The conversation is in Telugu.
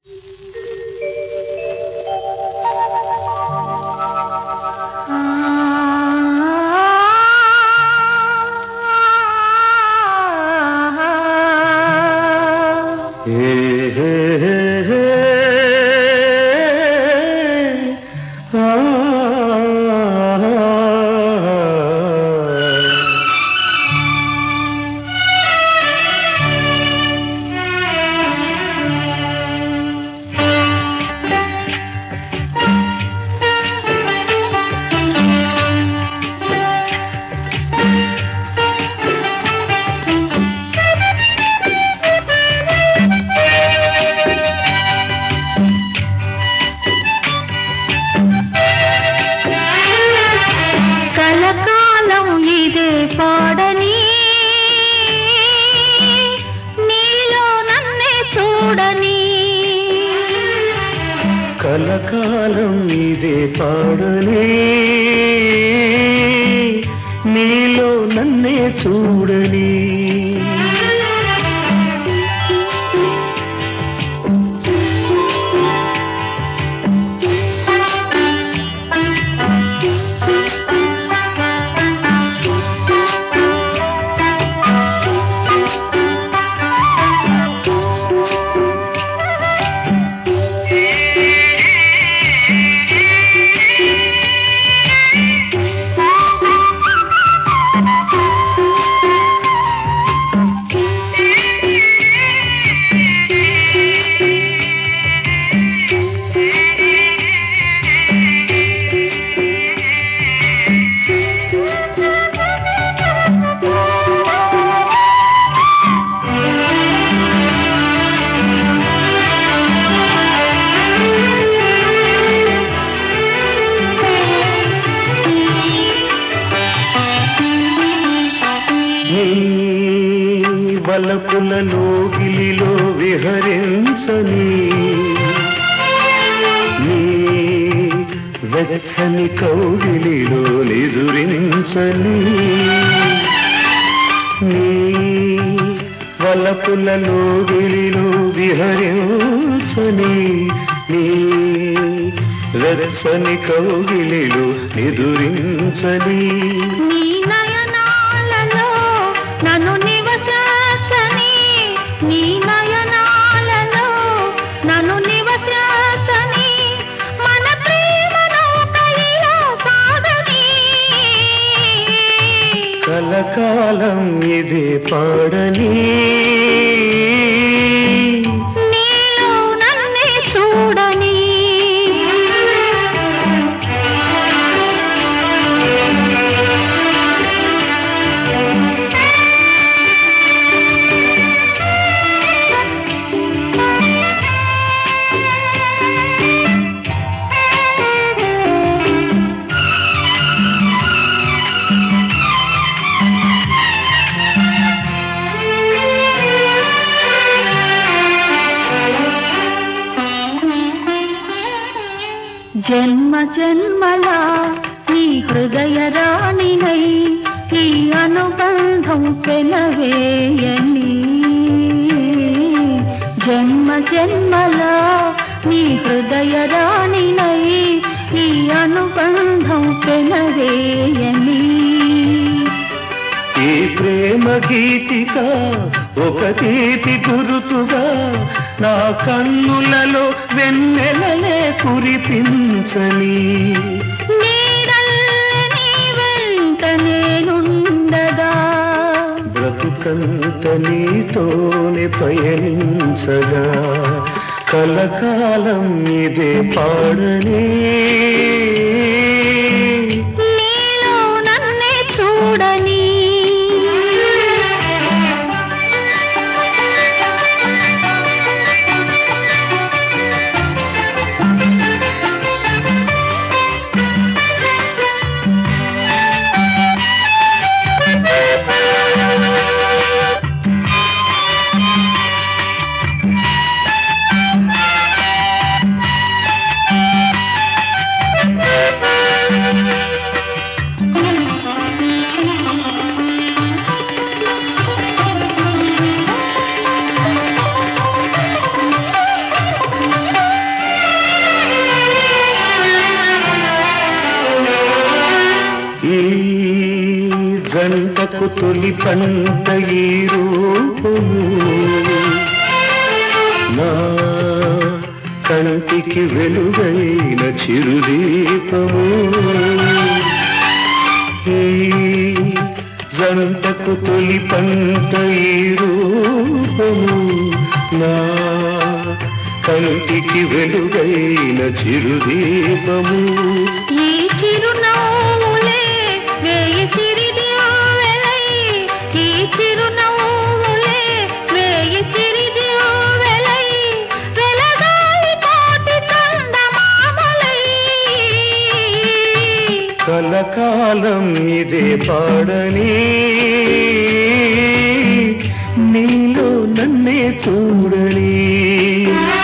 కలకాలం ఇదే పాడని నీలో నన్నే చూడని కలకాలం ఇదే పాడలే నీలో నన్నే చూడని నీ వలపులలో గిలిలో విహరించని నీ వెచ్చని కౌగిలిలో నిదురించని నీ వలపులలో గిలిలో విహరించని నీ వెచ్చని కౌగిలిలో నిదురించని నీ నయనాలలో నన్ను నివసించని నీ నయనాలలో నన్ను నివసించని మన ప్రేమను కైలో సాగని కలకాలం ఇది పాడని నీలో నన్నే చూడని జన్మ జన్మల నీ హృదయ రాణినై ఈ అనుబంధం పెనవేయని జన్మ జన్మల నీ హృదయ రాణినై ఈ అనుబంధం పెనవేయని ఈ ప్రేమ గీతిక ఒక తీపి గురుతుగా నా కన్నులలో వెన్నెలలే కురిపించని నీడల్లే నీ వెంట నేనుండగా బ్రతుకంత నీతోనే పయనించగా కలకాలం ఇదే పాడని నీలో నన్నే చూడని నీ తొలి పంట ఈ రూపము నా కంటికి వెలుగైన చిరుదీపము ఈ జంటకు తొలి పంట ఈ రూపము నా కంటికి వెలుగైన చిరుదీపము ఈ చిరునవ్వులే వేయి సిరిదివ్వెలై ఈ చిరునవ్వులే వేయి సిరిదివ్వెలై వెలగాలి కోటి చందమామలై కలకాలం ఇదే పాడని నీలో నన్నే చూడని